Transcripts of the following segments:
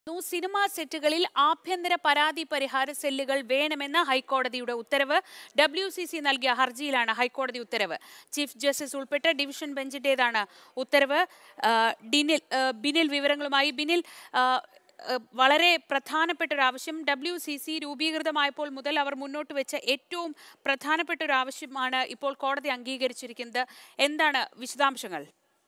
cinema സെറ്റുകളിൽ ആഭ്യന്തര പരാതി പരിഹാര സെല്ലുകൾ വേണമെന്ന് ഹൈക്കോടതിയുടെ ഉത്തരവ് ഡബ്ല്യു സി സി നൽകിയ ഹർജിയിലാണ് ഹൈക്കോടതി ഉത്തരവ് ചീഫ് ജസ്റ്റിസ് ഉൾപ്പെട്ട ഡിവിഷൻ ബെഞ്ചിന്റേതാണ് ഉത്തരവ് ആ, ഡിനിൽ ആ, ബിനിൽ വിവരങ്ങളുമായി ബിനിൽ ആ, ആ, വളരെ പ്രധാനപ്പെട്ട ഒരു ആവശ്യം ഡബ്ല്യു സി സി രൂപീകൃതമായപ്പോൾ മുതൽ അവർ മുന്നോട്ട് വെച്ച ഏറ്റവും പ്രധാനപ്പെട്ട ഒരു ആവശ്യമാണ് ഇപ്പോൾ കോടതി അംഗീകരിച്ചിരിക്കുന്നത് എന്താണ് വിശദാംശങ്ങൾ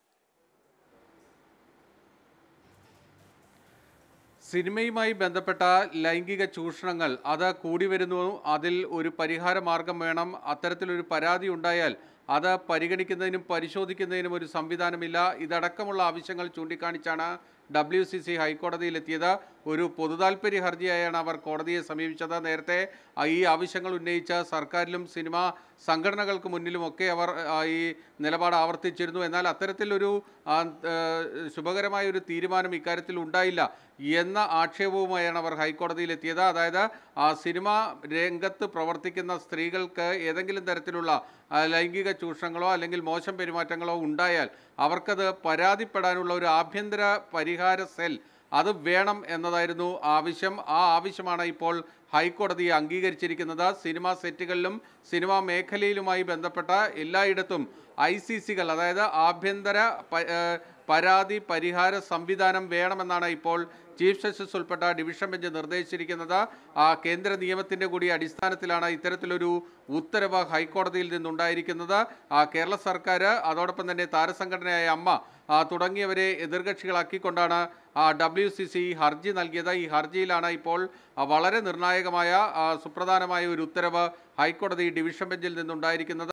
സിനിമയുമായി ബന്ധപ്പെട്ട ലൈംഗിക ചൂഷണങ്ങൾ അത് കൂടി വരുന്നു അതിൽ ഒരു പരിഹാര മാർഗം വേണം അത്തരത്തിലൊരു പരാതി ഉണ്ടായാൽ അത് പരിഗണിക്കുന്നതിനും പരിശോധിക്കുന്നതിനും ഒരു സംവിധാനമില്ല ഇതടക്കമുള്ള ആവശ്യങ്ങൾ ചൂണ്ടിക്കാണിച്ചാണ് ഡബ്ല്യു സി സി ഹൈക്കോടതിയിലെത്തിയത് ഒരു പൊതുതാൽപര്യ ഹർജിയായാണ് അവർ കോടതിയെ സമീപിച്ചത് നേരത്തെ ആ, ഈ ആവശ്യങ്ങൾ ഉന്നയിച്ച സർക്കാരിലും സിനിമാ സംഘടനകൾക്ക് മുന്നിലുമൊക്കെ അവർ ആ, ഈ നിലപാട് ആവർത്തിച്ചിരുന്നു എന്നാൽ അത്തരത്തിലൊരു ആ, ഏ, ശുഭകരമായ ഒരു തീരുമാനം ഇക്കാര്യത്തിൽ ഉണ്ടായില്ല എന്ന ആക്ഷേപവുമായാണ് അവർ ഹൈക്കോടതിയിലെത്തിയത് അതായത് ആ സിനിമാ രംഗത്ത് പ്രവർത്തിക്കുന്ന സ്ത്രീകൾക്ക് ഏതെങ്കിലും തരത്തിലുള്ള ആ, ലൈംഗിക ചൂഷണങ്ങളോ അല്ലെങ്കിൽ മോശം പെരുമാറ്റങ്ങളോ ഉണ്ടായാൽ അവർക്കത് പരാതിപ്പെടാനുള്ള ഒരു ആഭ്യന്തര പരിഹാര സെൽ അത് വേണം എന്നതായിരുന്നു ആവശ്യം ആ ആവശ്യമാണ് ഇപ്പോൾ ഹൈക്കോടതി അംഗീകരിച്ചിരിക്കുന്നത് സിനിമാ സെറ്റുകളിലും സിനിമാ മേഖലയിലുമായി ബന്ധപ്പെട്ട എല്ലായിടത്തും ഐ സി സികൾ അതായത് ആഭ്യന്തര പ- ഏഹ് പരാതി പരിഹാര സംവിധാനം വേണമെന്നാണ് ഇപ്പോൾ ചീഫ് ജസ്റ്റിസ് ഉൾപ്പെട്ട ഡിവിഷൻ ബെഞ്ച് നിർദ്ദേശിച്ചിരിക്കുന്നത് ആ കേന്ദ്ര നിയമത്തിൻ്റെ കൂടി അടിസ്ഥാനത്തിലാണ് ഇത്തരത്തിലൊരു ഉത്തരവ് ഹൈക്കോടതിയിൽ നിന്നുണ്ടായിരിക്കുന്നത് ആ കേരള സർക്കാർ അതോടൊപ്പം തന്നെ താരസംഘടനയായ അമ്മ ആ, തുടങ്ങിയവരെ എതിർകക്ഷികളാക്കിക്കൊണ്ടാണ് ഡബ്ല്യു സി സി ഹർജി നൽകിയത് ഈ ഹർജിയിലാണ് ഇപ്പോൾ ആ, വളരെ നിർണായകമായ ആ, സുപ്രധാനമായ ഒരു ഉത്തരവ് ഹൈക്കോടതി ഡിവിഷൻ ബെഞ്ചിൽ നിന്നുണ്ടായിരിക്കുന്നത്